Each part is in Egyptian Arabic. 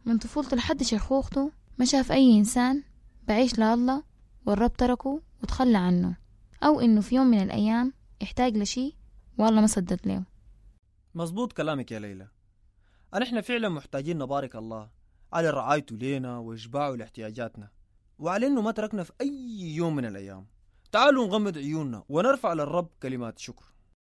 من طفولته لحد شيخوخته ما شاف أي إنسان بعيش لله والرب تركه وتخلى عنه أو إنه في يوم من الأيام احتاج لشي والله ما سدد له مظبوط كلامك يا ليلى نحن فعلا محتاجين نبارك الله على رعايته لينا وإشباعه لاحتياجاتنا وعلى إنه ما تركنا في أي يوم من الأيام تعالوا نغمض عيوننا ونرفع للرب كلمات شكر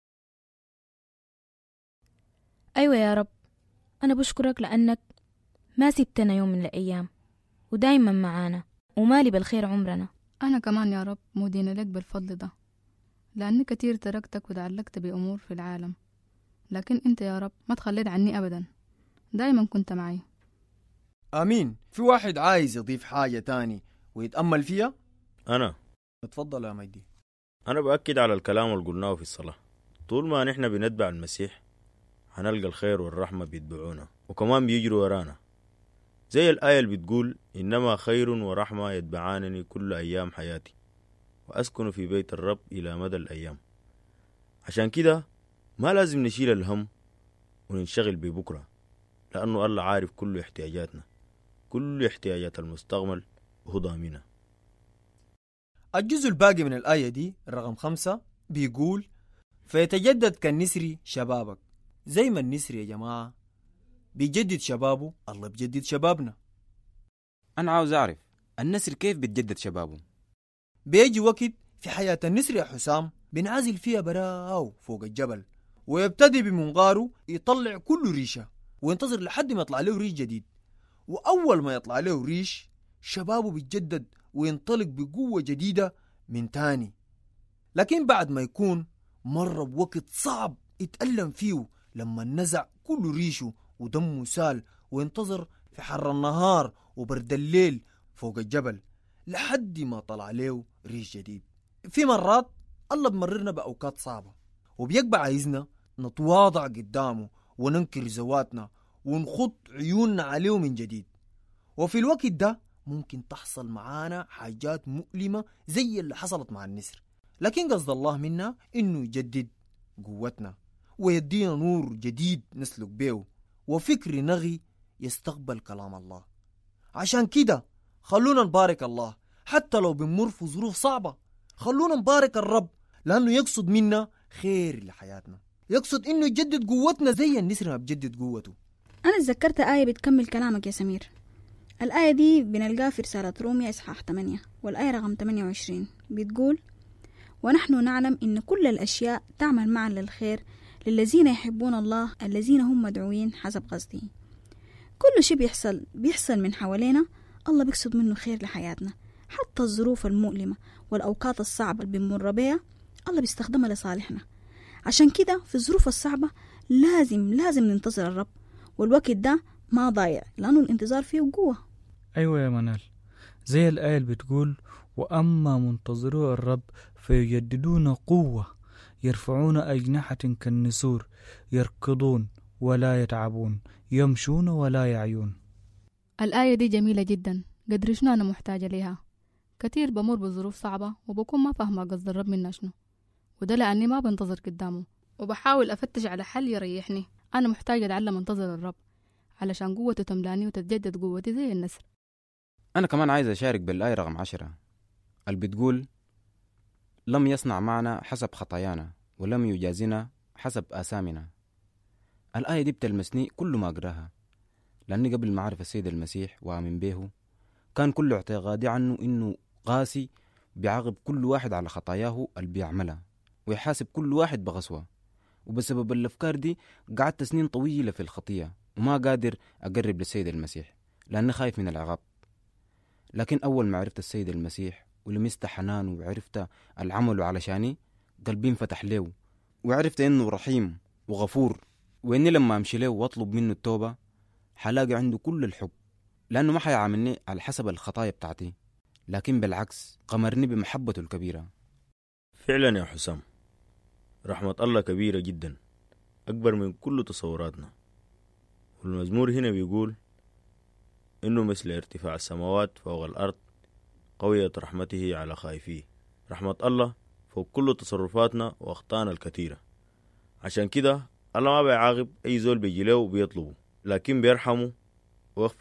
أيوة يا رب أنا بشكرك لأنك ما سبتنا يوم من الأيام ودايما معانا ومالي بالخير عمرنا أنا كمان يا رب مدينة لك بالفضل ده لأني كتير تركتك وتعلقت بأمور في العالم لكن أنت يا رب ما تخليت عني أبدا دايما كنت معي آمين في واحد عايز يضيف حاجة تاني ويتأمل فيها أنا اتفضل يا مجدي أنا بأكد على الكلام اللي قلناه في الصلاة طول ما نحن بنتبع المسيح هنلقى الخير والرحمة بيتبعونا وكمان بيجروا ورانا زي الآية اللي بتقول إنما خير ورحمة يتبعانني كل أيام حياتي وأسكن في بيت الرب إلى مدى الأيام عشان كده ما لازم نشيل الهم وننشغل ببكرة لأنه الله عارف كل احتياجاتنا كل احتياجات المستقبل وهو ضامنها الجزء الباقي من الآية دي الرقم خمسة بيقول فيتجدد كالنسر شبابك زي ما النسر يا جماعة بيجدد شبابه الله بيجدد شبابنا أنا عاوز أعرف النسر كيف بتجدد شبابه بيجي وقت في حياة النسر يا حسام بينعزل فيها براو فوق الجبل ويبتدي بمنقاره يطلع كل ريشة وينتظر لحد ما يطلع له ريش جديد وأول ما يطلع له ريش شبابه بيتجدد وينطلق بقوة جديدة من تاني لكن بعد ما يكون مر بوقت صعب يتألم فيه لما نزع كل ريشه ودمه سال وينتظر في حر النهار وبرد الليل فوق الجبل لحد ما طلع له ريش جديد في مرات الله بمررنا بأوقات صعبة وبيقبع عايزنا نتواضع قدامه وننكر ذواتنا ونخط عيوننا عليه من جديد وفي الوقت ده ممكن تحصل معانا حاجات مؤلمة زي اللي حصلت مع النسر لكن قصد الله منا إنه يجدد قوتنا ويدينا نور جديد نسلك بيه وفكر نغي يستقبل كلام الله عشان كده خلونا نبارك الله حتى لو بنمر في ظروف صعبة خلونا نبارك الرب لأنه يقصد منا خير لحياتنا يقصد إنه يجدد قوتنا زي النسر ما بجدد قوته أنا تذكرت آية بتكمل كلامك يا سمير الآية دي بنلقاها في رسالة روميا إصحاح 8 والآية رقم 28 بتقول ونحن نعلم إن كل الأشياء تعمل معا للخير للذين يحبون الله الذين هم مدعوين حسب قصده كل شيء بيحصل بيحصل من حوالينا الله بيقصد منه خير لحياتنا حتى الظروف المؤلمة والأوقات الصعبة اللي بنمر بيها الله بيستخدمها لصالحنا عشان كده في الظروف الصعبة لازم لازم ننتظر الرب والوقت ده ما ضايع لأنه الانتظار فيه قوة أيوة يا منال زي الآية اللي بتقول وأما منتظرو الرب فيجددون قوة يرفعون أجنحة كالنسور يركضون ولا يتعبون يمشون ولا يعيون الآية دي جميلة جدا قدر شنو أنا محتاجة ليها كتير بمر بظروف صعبة وبكون ما فاهمة قصد الرب منا شنو وده لأني ما بنتظر قدامه وبحاول أفتش على حل يريحني أنا محتاجة أتعلم أنتظر الرب علشان قوته تملاني وتتجدد قوتي زي النسر أنا كمان عايز أشارك بالآية رقم عشرة اللي بتقول لم يصنع معنا حسب خطايانا ولم يجازنا حسب آثامنا الآية دي بتلمسني كل ما أقراها لأني قبل ما أعرف السيد المسيح وآمن به كان كل اعتقادي عنه إنه قاسي بيعاقب كل واحد على خطاياه اللي بيعملها ويحاسب كل واحد بغسوة وبسبب الأفكار دي قعدت سنين طويلة في الخطية وما قادر أقرب للسيد المسيح لأني خايف من العقاب لكن أول ما عرفت السيد المسيح ولمست حنانه وعرفت العمل علشاني قلبي انفتح له وعرفت إنه رحيم وغفور وإني لما أمشي له وأطلب منه التوبة حلاقي عنده كل الحب لأنه ما حيعاملني على حسب الخطايا بتاعتي لكن بالعكس قمرني بمحبته الكبيرة فعلا يا حسام رحمة الله كبيرة جدا أكبر من كل تصوراتنا والمزمور هنا بيقول إنه مثل ارتفاع السماوات فوق الأرض قوية رحمته على خائفيه رحمة الله فوق كل تصرفاتنا وأخطانا الكثيرة عشان كده الله ما بيعاقب أي زول بيجي له وبيطلبه لكن بيرحمه